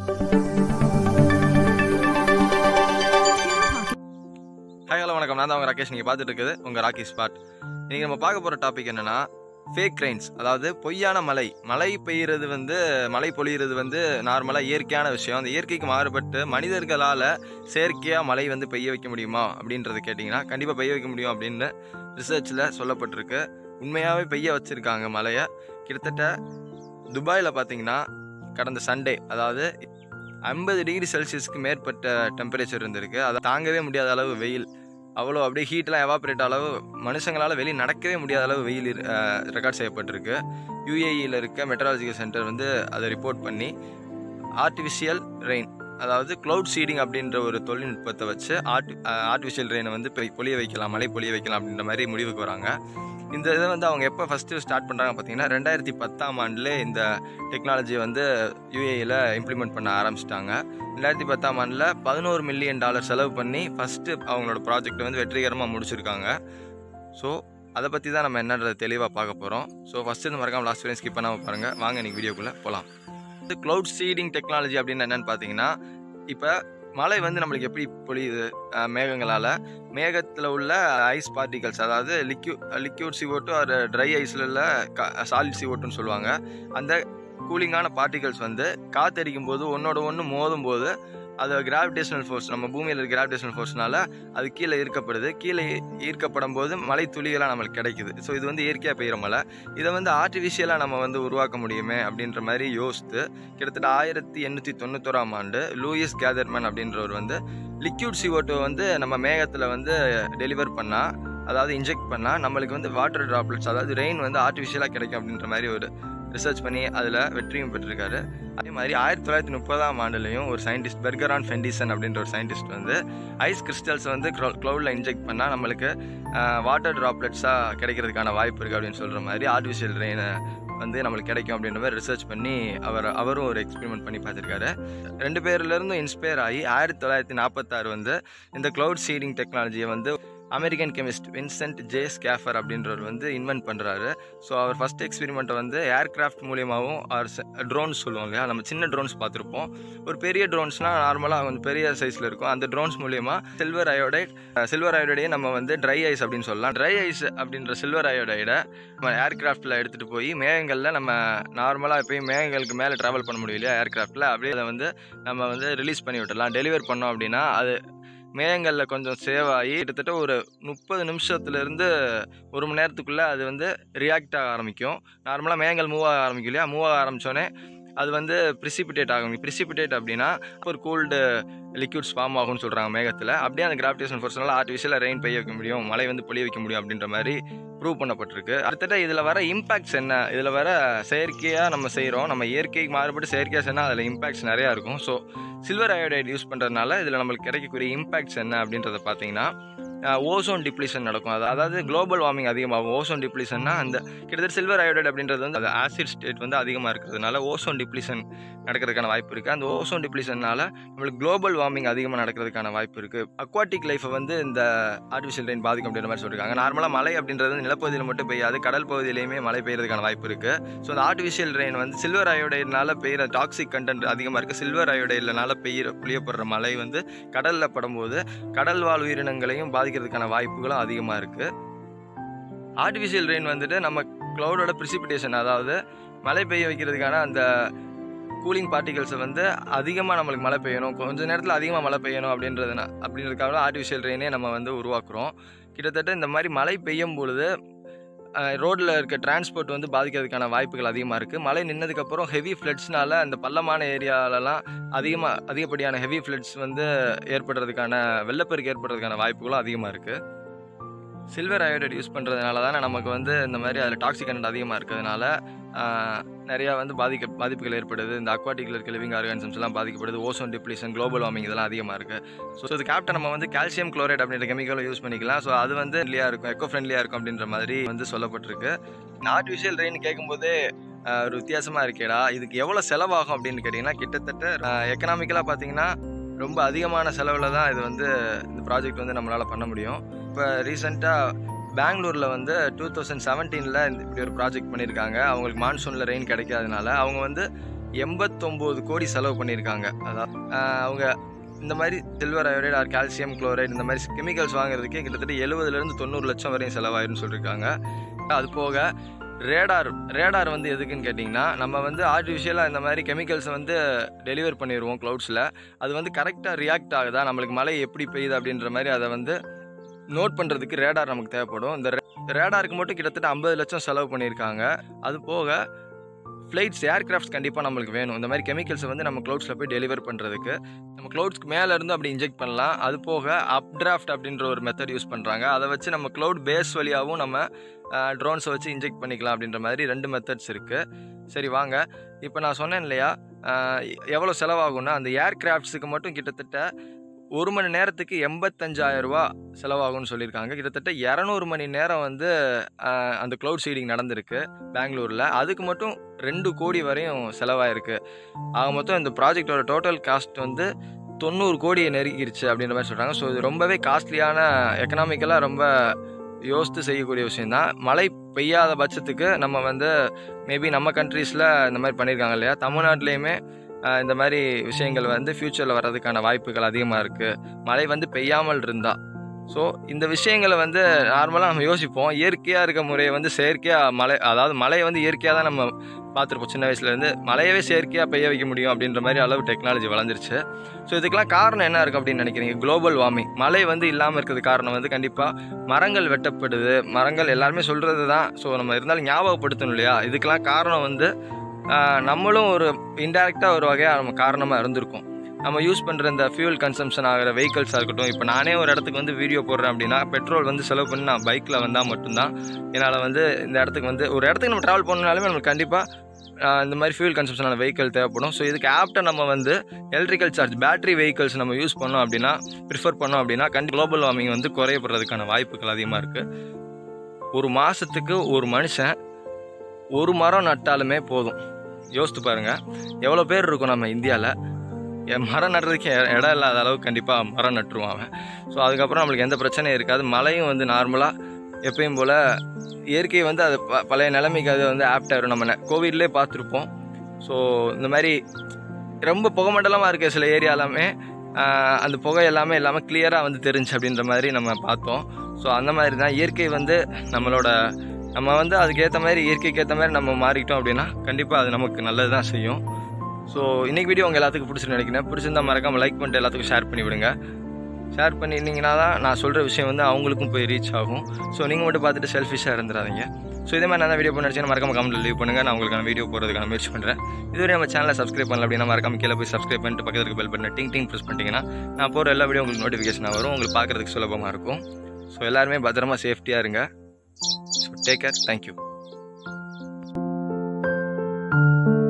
hi hello வணக்கம் நான் தான் உங்கள் ராகேஷ் நீங்கள் பார்த்துட்டு இருக்குது உங்கள் ராக்கி ஸ்பாட் இன்றைக்கி நம்ம பார்க்க போகிற டாபிக் என்னென்னா ஃபேக் ரெயின்ஸ் அதாவது பொய்யான மழை மழை பெய்யுறது வந்து மழை பொழியிறது வந்து நார்மலாக இயற்கையான விஷயம் அந்த இயற்கைக்கு மாறுபட்டு மனிதர்களால் செயற்கையாக மழை வந்து பெய்ய வைக்க முடியுமா அப்படின்றத கேட்டிங்கன்னா கண்டிப்பாக பெய்ய வைக்க முடியும் அப்படின்னு ரிசர்ச்சில் சொல்லப்பட்டிருக்கு உண்மையாகவே பெய்ய வச்சுருக்காங்க மழையை கிட்டத்தட்ட துபாயில் பார்த்தீங்கன்னா கடந்த சண்டே அதாவது ஐம்பது டிகிரி செல்சியஸ்க்கு மேற்பட்ட டெம்பரேச்சர் இருந்திருக்கு அதை தாங்கவே முடியாத அளவு வெயில் அவ்வளோ அப்படியே ஹீட்லாம் எவாப்ரேட் அளவு மனுஷங்களால் வெளியே நடக்கவே முடியாத அளவு வெயில் ரெக்கார்ட் செய்யப்பட்டிருக்கு யூஏஇயில் இருக்க மெட்ராலஜிக்கல் சென்டர் வந்து அதை ரிப்போர்ட் பண்ணி ஆர்டிஃபிஷியல் ரெயின் அதாவது க்ளவுட் சீடிங் அப்படின்ற ஒரு தொழில்நுட்பத்தை வச்சு ஆர்ட் ஆர்டிஃபிஷியல் ரெயினை வந்து பெய்- பொழிய வைக்கலாம் மழை பொழிய வைக்கலாம் அப்படின்ற மாதிரி முடிவுக்கு வராங்க இந்த இதை வந்து அவங்க எப்போ ஃபஸ்ட்டு ஸ்டார்ட் பண்ணுறாங்க பார்த்தீங்கன்னா ரெண்டாயிரத்தி பத்தாம் ஆண்டுலே இந்த டெக்னாலஜியை வந்து யூஏஇயில் இம்ப்ளிமெண்ட் பண்ண ஆரம்பிச்சிட்டாங்க ரெண்டாயிரத்தி பத்தாம் ஆண்டில் பதினோரு மில்லியன் டாலர் செலவு பண்ணி ஃபஸ்ட்டு அவங்களோட ப்ராஜெக்ட் வந்து வெற்றிகரமாக முடிச்சிருக்காங்க ஸோ அதை பற்றி தான் நம்ம என்னன்றதை தெளிவாக பார்க்க போகிறோம் ஸோ ஃபஸ்ட்டு இந்த மறக்காம லாஸ்ட் வரையும் ஸ்கிப் பண்ணாமல் பாருங்கள் வாங்க இன்னைக்கு வீடியோக்குள்ளே போகலாம் இது க்ளவுட் சீடிங் டெக்னாலஜி அப்படின்னு என்னென்னு பார்த்தீங்கன்னா இப்போ மழை வந்து நம்மளுக்கு எப்படி பொழியுது அஹ் மேகங்களால் மேகத்தில் உள்ள ஐஸ் பார்ட்டிகல்ஸ் அதாவது லிக்யூ லிக்யூட் சிஓட்டு ஒரு ட்ரை ஐஸில் உள்ள சாலிட் சிஓட்டுன்னு சொல்லுவாங்க அந்த கூலிங்கான பார்ட்டிகல்ஸ் வந்து காத்தடிக்கும் போது ஒன்றோட ஒன்று மோதும் போது அது கிராவிடேஷனல் ஃபோர்ஸ் நம்ம பூமியில் இருக்க கிராவிடேஷனல் ஃபோர்ஸ்னால அது கீழே ஈர்க்கப்படுது கீழே ஈர்க்கப்படும் போது மழை துளிகளாக நம்மளுக்கு கிடைக்குது ஸோ இது வந்து இயற்கையாக பெய்கிற மழை இதை வந்து ஆர்டிஃபிஷியலாக நம்ம வந்து உருவாக்க முடியுமே அப்படின்ற மாதிரி யோசித்து கிட்டத்தட்ட ஆயிரத்தி எண்ணூற்றி தொண்ணூத்தோராம் ஆண்டு லூயிஸ் கேதர்மேன் அப்படின்றவர் வந்து லிக்யூட் சிஓட்டோ வந்து நம்ம மேகத்தில் வந்து டெலிவர் பண்ணால் அதாவது இன்ஜெக்ட் பண்ணால் நம்மளுக்கு வந்து வாட்டர் ட்ராப்லெட்ஸ் அதாவது ரெயின் வந்து ஆர்டிஃபிஷியலாக கிடைக்கும் அப்படின்ற மாதிரி ஒரு ரிசர்ச் பண்ணி அதில் வெற்றியும் பெற்றிருக்காரு அதே மாதிரி ஆயிரத்தி தொள்ளாயிரத்தி முப்பதாம் ஆண்டுலையும் ஒரு சயின்டிஸ்ட் பெர்கரான் ஃபெண்டிசன் அப்படின்ற ஒரு சயின்டிஸ்ட் வந்து ஐஸ் கிறிஸ்டல்ஸ் வந்து க்ளவுடில் இன்ஜெக்ட் பண்ணால் நம்மளுக்கு வாட்டர் ட்ராப்லெட்ஸாக கிடைக்கிறதுக்கான வாய்ப்பு இருக்குது அப்படின்னு சொல்கிற மாதிரி ஆர்டிஃபிஷியல் ரெயினை வந்து நம்மளுக்கு கிடைக்கும் அப்படின்ற மாதிரி ரிசர்ச் பண்ணி அவர் அவரும் ஒரு எக்ஸ்பெரிமெண்ட் பண்ணி பார்த்துருக்காரு ரெண்டு பேர்லேருந்தும் இன்ஸ்பயர் ஆகி ஆயிரத்தி தொள்ளாயிரத்தி நாற்பத்தாறு வந்து இந்த க்ளவுட் சீடிங் டெக்னாலஜியை வந்து American chemist Vincent J Schaefer அப்படின்றவர் வந்து இன்வென்ட் பண்ணுறாரு ஸோ அவர் ஃபஸ்ட் எக்ஸ்பெரிமெண்ட்டை வந்து ஏர்கிராஃப்ட் மூலியமாகவும் ஆர் ட்ரோன்ஸ் சொல்லுவோம் இல்லையா நம்ம சின்ன ட்ரோன்ஸ் பார்த்துருப்போம் ஒரு பெரிய ட்ரோன்ஸ்னால் நார்மலாக கொஞ்சம் பெரிய சைஸில் இருக்கும் அந்த ட்ரோன்ஸ் மூலியமாக சில்வர் அயோடைட் சில்வர் அயோடையே நம்ம வந்து ட்ரை ஐஸ் அப்படின்னு சொல்லலாம் ட்ரை ஐஸ் அப்படின்ற சில்வர் அயோடைடை நம்ம ஏர்கிராஃப்டில் எடுத்துகிட்டு போய் மேகங்களில் நம்ம நார்மலாக எப்பயும் மேகங்களுக்கு மேலே ட்ராவல் பண்ண முடியும் இல்லையா ஏர்கிராஃப்டில் அப்படியே அதை வந்து நம்ம வந்து ரிலீஸ் பண்ணி விட்டுடலாம் டெலிவர் பண்ணோம் அப்படின்னா அது மேகங்களில் கொஞ்சம் சேவ் ஆகி கிட்டத்தட்ட ஒரு முப்பது நிமிஷத்துலேருந்து ஒரு மணி நேரத்துக்குள்ளே அது வந்து ரியாக்ட் ஆக ஆரம்பிக்கும் நார்மலாக மேகங்கள் மூவ் ஆக ஆரம்பிக்கும் இல்லையா மூவ் ஆக ஆரம்பித்தோடனே அது வந்து ப்ரிசிபிடேட் ஆகும் ப்ரிசிபிடேட் அப்படின்னா ஒரு கூல்டு லிக்யூட்ஸ் ஃபார்ம் ஆகும்னு சொல்கிறாங்க மேகத்தில் அப்படியே அந்த கிராவிடேஷன் ஃபோர்ஸ்னால ஆர்டிஃபிஷியலாக ரெயின் பெய்ய வைக்க முடியும் மழை வந்து பொழிய வைக்க முடியும் அப்படின்ற மாதிரி ப்ரூவ் பண்ணப்பட்டிருக்கு அடுத்தட்ட இதில் வர இம்பாக்ட்ஸ் என்ன இதில் வர செயற்கையாக நம்ம செய்கிறோம் நம்ம இயற்கைக்கு மாறுபட்டு செயற்கையாக செய்யணும் அதில் இம்பாக்ட்ஸ் நிறையா இருக்கும் ஸோ சில்வர் அயோடைட் யூஸ் பண்ணுறதுனால இதில் நம்மளுக்கு கிடைக்கக்கூடிய இம்பாக்ட்ஸ் என்ன அப்படின்றத பார்த்தீங்கன்னா ஓசோன் டிப்ளீஷன் நடக்கும் அது அதாவது குளோபல் வார்மிங் அதிகமாகும் ஓசோன் டிப்ளீஷன்னா அந்த கிட்டத்தட்ட சில்வர் அயோடைட் அப்படின்றது வந்து அது ஆசிட் ஸ்டேட் வந்து அதிகமாக இருக்கிறதுனால ஓசோன் டிப்ளீஷன் நடக்கிறதுக்கான வாய்ப்பு இருக்குது அந்த ஓசோன் டிப்ளீஷன்னால நம்மளுக்கு குளோபல் வார்மிங் அதிகமாக நடக்கிறதுக்கான வாய்ப்பு இருக்குது அக்வாட்டிக் லைஃப்பை வந்து இந்த ஆர்டிஃபிஷியல் ரெயின் பாதிக்கும் அப்படின்ற மாதிரி சொல்லியிருக்காங்க நார்மலாக மழை அப்படின்றது வந்து நிலப்பகுதியில் மட்டும் பெய்யாது கடல் பகுதியிலையுமே மழை பெய்யறதுக்கான வாய்ப்பு இருக்குது ஸோ அந்த ஆர்டிஃபிஷியல் ரெயின் வந்து சில்வர் அயோடைட்னால பெய்கிற டாக்ஸிக் கண்டென்ட் அதிகமாக இருக்குது சில்வர் அயோடைட்னால பெய்கிற புளியப்படுற மழை வந்து கடலில் படும்போது கடல் வாழ் உயிரினங்களையும் பாதிக்கிறதுக்கான வாய்ப்புகளும் அதிகமாக இருக்குது ஆர்டிஃபிஷியல் ரெயின் வந்துட்டு நம்ம க்ளவுடோட ப்ரிசிபிடேஷன் அதாவது மழை பெய்ய வைக்கிறதுக்கான அந்த கூலிங் பார்ட்டிகல்ஸை வந்து அதிகமாக நம்மளுக்கு மழை பெய்யணும் கொஞ்ச நேரத்தில் அதிகமாக மழை பெய்யணும் அப்படின்றதுனா அப்படின்றதுக்காக ஆர்டிஃபிஷியல் ரெயினே நம்ம வந்து உருவாக்குறோம் கிட்டத்தட்ட இந்த மாதிரி மழை பெய்யும் பொழுது ரோட்டில் இருக்க டிரான்ஸ்போர்ட் வந்து பாதிக்கிறதுக்கான வாய்ப்புகள் அதிகமாக இருக்குது மழை நின்னதுக்கப்புறம் ஹெவி ஃப்ளட்ஸ்னால அந்த பள்ளமான ஏரியாலலாம் அதிகமாக அதிகப்படியான ஹெவி ஃப்ளட்ஸ் வந்து ஏற்படுறதுக்கான வெள்ளப்பெருக்கு ஏற்படுறதுக்கான வாய்ப்புகளும் அதிகமாக இருக்குது சில்வர் அயோடைட் யூஸ் பண்ணுறதுனால தானே நமக்கு வந்து இந்த மாதிரி அதில் டாக்ஸிக் கண்டென்ட் அதிகமாக இருக்கிறதுனால ஆஹ், நிறையா வந்து பாதிக்க பாதிப்புகள் ஏற்படுது இந்த அக்வாட்டிக்கில் இருக்க லிவிங் ஆர்கானிசம்ஸ் எல்லாம் பாதிக்கப்படுது ஓசோன் டிப்ளீஷன் குளோபல் வார்மிங் இதெல்லாம் அதிகமாக இருக்குது ஸோ இது கேப்டன் நம்ம வந்து கால்சியம் குளோரைட் அப்படின்ற கெமிக்கலை யூஸ் பண்ணிக்கலாம் ஸோ அது வந்து ஃப்ரெண்ட்லியாக இருக்கும் எக்கோ ஃப்ரெண்ட்லியாக இருக்கும் அப்படின்ற மாதிரி வந்து சொல்லப்பட்டிருக்கு ஆர்டிஃபிஷியல் ரெயின் கேட்கும்போது ஆஹ், ஒரு வித்தியாசமாக இருக்கேடா இதுக்கு எவ்வளோ செலவாகும் அப்படின்னு கேட்டிங்கன்னா கிட்டத்தட்ட எக்கனாமிக்கலாக பார்த்தீங்கன்னா ரொம்ப அதிகமான செலவில் தான் இது வந்து இந்த ப்ராஜெக்ட் வந்து நம்மளால் பண்ண முடியும் இப்போ ரீசெண்டாக பெங்களூரில் வந்து டூ தௌசண்ட் செவன்டீனில் இப்படி ஒரு ப்ராஜெக்ட் பண்ணியிருக்காங்க அவங்களுக்கு மான்சூனில் ரெயின் கிடைக்காதனால அவங்க வந்து எண்பத்தொம்போது கோடி செலவு பண்ணியிருக்காங்க அதான் ஆஹ் அவங்க இந்த மாதிரி silver iodide or calcium chloride இந்த மாதிரி கெமிக்கல்ஸ் வாங்குறதுக்கே கிட்டத்தட்ட எழுபதுலேருந்து தொண்ணூறு லட்சம் வரையும் செலவாயிருன்னு சொல்லியிருக்காங்க அது போக ரேடார் ரேடார் வந்து எதுக்குன்னு கேட்டிங்கன்னா நம்ம வந்து ஆர்டிஃபிஷியலாக இந்த மாதிரி கெமிக்கல்ஸை வந்து டெலிவர் பண்ணிடுவோம் க்ளவுட்ஸில் அது வந்து கரெக்டாக ரியாக்ட் ஆகுதா நம்மளுக்கு மழை எப்படி பெய்யுது அப்படின்ற மாதிரி அதை வந்து நோட் பண்ணுறதுக்கு ரேடார் நமக்கு தேவைப்படும் இந்த ரேடாருக்கு மட்டும் கிட்டத்தட்ட ஐம்பது லட்சம் செலவு பண்ணியிருக்காங்க அது போக ஃப்ளைட்ஸ் ஏர்கிராஃப்ட்ஸ் கண்டிப்பாக நம்மளுக்கு வேணும் இந்த மாதிரி கெமிக்கல்ஸை வந்து நம்ம க்ளவுட்ஸில் போய் டெலிவர் பண்ணுறதுக்கு நம்ம க்ளவுட்ஸ்க்கு மேலே இருந்து அப்படி இன்ஜெக்ட் பண்ணலாம் அது போக அப் டிராஃப்ட் அப்படின்ற ஒரு மெத்தட் யூஸ் பண்ணுறாங்க அதை வச்சு நம்ம க்ளவுட் பேஸ் வழியாகவும் நம்ம ட்ரோன்ஸை வச்சு இன்ஜெக்ட் பண்ணிக்கலாம் அப்படின்ற மாதிரி ரெண்டு மெத்தட்ஸ் இருக்குது சரி வாங்க இப்போ நான் சொன்னேன் இல்லையா ஆஹ் எவ்வளோ செலவாகும்னா அந்த ஏர்கிராஃப்ட்ஸுக்கு மட்டும் கிட்டத்தட்ட ஒரு மணி நேரத்துக்கு எண்பத்தஞ்சாயிரம் ரூபா செலவாகும்னு சொல்லியிருக்காங்க கிட்டத்தட்ட இரநூறு மணி நேரம் வந்து ஆஹ் அந்த க்ளவுட் சீடிங் நடந்திருக்கு பெங்களூரில் அதுக்கு மட்டும் ரெண்டு கோடி வரையும் செலவாயிருக்கு ஆக மொத்தம் இந்த ப்ராஜெக்டோட டோட்டல் காஸ்ட் வந்து தொண்ணூறு கோடியை நெருங்கிருச்சு அப்படின்ற மாதிரி சொல்கிறாங்க ஸோ இது ரொம்பவே காஸ்ட்லியான எக்கனாமிக்கலாக ரொம்ப யோசித்து செய்யக்கூடிய விஷயந்தான் மழை பெய்யாத பட்சத்துக்கு நம்ம வந்து மேபி நம்ம கண்ட்ரீஸில் இந்த மாதிரி பண்ணியிருக்காங்க இல்லையா தமிழ்நாட்டிலையுமே ஆஹ், இந்த மாதிரி விஷயங்கள் வந்து ஃப்யூச்சரில் வர்றதுக்கான வாய்ப்புகள் அதிகமாக இருக்குது மழை வந்து பெய்யாமல் இருந்தால் ஸோ இந்த விஷயங்களை வந்து நார்மலாக நம்ம யோசிப்போம் இயற்கையாக இருக்க முறையை வந்து செயற்கையாக மழை அதாவது மழையை வந்து இயற்கையாக தான் நம்ம பார்த்துருப்போம் சின்ன வயசுலேருந்து மழையவே செயற்கையாக பெய்ய வைக்க முடியும் அப்படின்ற மாதிரி அளவு டெக்னாலஜி வளர்ந்துருச்சு ஸோ இதுக்கெல்லாம் காரணம் என்ன இருக்குது அப்படின்னு நினைக்கிறீங்க குளோபல் வார்மிங் மழை வந்து இல்லாமல் இருக்கிறது காரணம் வந்து கண்டிப்பாக மரங்கள் வெட்டப்படுது மரங்கள் எல்லாருமே சொல்கிறது தான் ஸோ நம்ம இருந்தாலும் ஞாபகப்படுத்தணும் இல்லையா இதுக்கெல்லாம் காரணம் வந்து ஆஹ், நம்மளும் ஒரு இன்டெரக்டாக ஒரு வகையாக நம்ம காரணமாக இருந்திருக்கோம் நம்ம யூஸ் பண்ணுற இந்த ஃபியூல் கன்சம்ஷன் ஆகிற வெஹிக்கல்ஸாக இருக்கட்டும் இப்போ நானே ஒரு இடத்துக்கு வந்து வீடியோ போடுறேன் அப்படின்னா பெட்ரோல் வந்து செலவு பண்ணி நான் பைக்கில் வந்தால் மட்டும்தான் என்னால் வந்து இந்த இடத்துக்கு வந்து ஒரு இடத்துக்கு நம்ம ட்ராவல் பண்ணனாலுமே நம்மளுக்கு கண்டிப்பாக இந்த மாதிரி ஃபியூல் கன்சம்ஷனான வெஹிக்கல் தேவைப்படும் ஸோ இதுக்கு ஆப்டாக நம்ம வந்து எலக்ட்ரிக்கல் சார்ஜ் பேட்டரி வெஹிக்கல்ஸ் நம்ம யூஸ் பண்ணோம் அப்படின்னா ப்ரிஃபர் பண்ணோம் அப்படின்னா கண்டி குளோபல் வார்மிங் வந்து குறையப்படுறதுக்கான வாய்ப்புகள் அதிகமாக இருக்குது ஒரு மாதத்துக்கு ஒரு மனுஷன் ஒரு மரம் நட்டாலுமே போதும் யோசித்து பாருங்கள் எவ்வளோ பேர் இருக்கும் நம்ம இந்தியாவில் என் மரம் நடுறதுக்கு இ- இடம் இல்லாத அளவுக்கு கண்டிப்பாக மரம் நட்டுருவான் அவன் ஸோ அதுக்கப்புறம் நம்மளுக்கு எந்த பிரச்சனையும் இருக்காது மழையும் வந்து நார்மலாக எப்பயும் போல் இயற்கை வந்து அது ப பழைய நிலைமைக்கு அது வந்து ஆப்டாக இருக்கும் நம்ம கோவிட்லேயே பார்த்துருப்போம் ஸோ இந்த மாதிரி ரொம்ப புகைமண்டலமாக இருக்க சில ஏரியாலாமே ஆஹ், அந்த புகை எல்லாமே எல்லாமே கிளியராக வந்து தெரிஞ்சு அப்படின்ற மாதிரி நம்ம பார்த்தோம் ஸோ அந்த மாதிரி தான் இயற்கை வந்து நம்மளோட நம்ம வந்து அதுக்கேற்ற மாதிரி இயற்கைக்கு ஏற்ற மாதிரி நம்ம மாறிக்கிட்டோம் அப்படின்னா கண்டிப்பாக அது நமக்கு நல்லது தான் செய்யும் ஸோ இன்னைக்கு வீடியோ உங்கள் எல்லாத்துக்கும் பிடிச்சிருந்து நினைக்கிறேன் பிடிச்சிருந்தா மறக்காம லைக் பண்ணிட்டு எல்லாத்துக்கும் ஷேர் பண்ணி விடுங்க ஷேர் பண்ணியிருந்தீங்கன்னா தான் நான் சொல்கிற விஷயம் வந்து அவங்களுக்கும் போய் ரீச் ஆகும் ஸோ நீங்கள் மட்டும் பார்த்துட்டு செல்ஃபிஷாக இருந்துடாதீங்க ஸோ இதே மாதிரி நான் வீடியோ பண்ண நினச்சேன் மறக்காம கமெண்ட்டில் லீவ் பண்ணுங்கள் நான் உங்களுக்கான வீடியோ போகிறதுக்கான முயற்சி பண்ணுறேன் இதுவரை நம்ம சேனலை சப்ஸ்கிரைப் பண்ணல அப்படின்னா மறக்காம கீழே போய் சப்ஸ்கிரைப் பண்ணிட்டு பக்கத்துக்கு பெல் பண்ண டிங் டிங் ப்ரெஸ் பண்ணிட்டீங்கன்னா நான் போகிற எல்லா வீடியோ உங்களுக்கு நோட்டிஃபிகேஷன் வரும் உங்களுக்கு பார்க்குறதுக்கு சுலபமாக இருக்கும் ஸோ எல்லாருமே பத்திரமா சேஃப்டியாக இருங்க ஸோ டேக் கேர் தேங்க்யூ